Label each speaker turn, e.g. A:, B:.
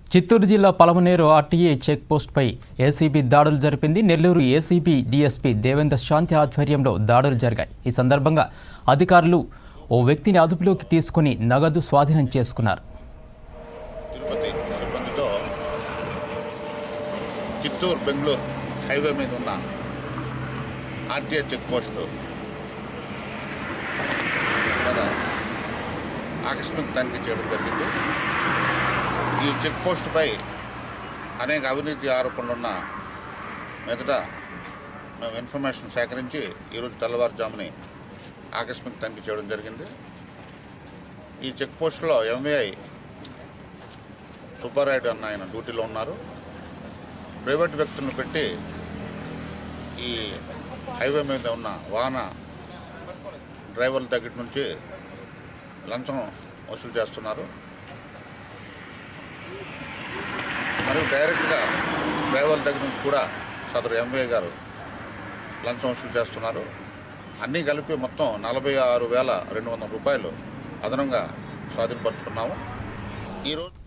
A: చిత్తూరు జిల్లా Palamaner RTA check పోస్ట్పై ACB దాడులు జరిపింది నెల్లూరు ఏసీబీ డీఎస్పీ దేవేంద్ర శాంతి ఆధ్వర్యంలో దాడులు జరిగాయి ఈ సందర్భంగా అధికారులు ఓ వ్యక్తిని అదుపులోకి తీసుకుని నగదు స్వాధీనం చేసుకున్నారు
B: తిరుపతి సిబ్బందితో చిత్తూరు బెంగళూరు హైవే మీద ఉన్న ఆర్టీఏ చెక్ పోస్టు మీద ఆకస్మిక తనిఖీ చేయడం జరిగింది ఈ చెక్ పోస్టుపై అనేక అవినీతి ఆరోపణలు ఉన్న మీదట మేము ఇన్ఫర్మేషన్ సేకరించి ఈరోజు తెల్లవారుజాముని ఆకస్మిక తనిఖీ చేయడం జరిగింది ఈ చెక్ పోస్టులో ఎంవీఐ సుబ్బారాయుడు అన్న ఆయన డ్యూటీలో ఉన్నారు ప్రైవేట్ వ్యక్తులను పెట్టి ఈ హైవే మీద ఉన్న వాహన డ్రైవర్ల దగ్గర నుంచి లంచం వసూలు చేస్తున్నారు మరియు డైరెక్ట్గా డ్రైవర్ల దగ్గర నుంచి కూడా సదరు ఎంవీఏ గారు లంచం వసూలు చేస్తున్నారు అన్నీ కలిపి మొత్తం నలభై ఆరు వేల రెండు వందల రూపాయలు అదనంగా స్వాధీనపరుచుకున్నాము ఈరోజు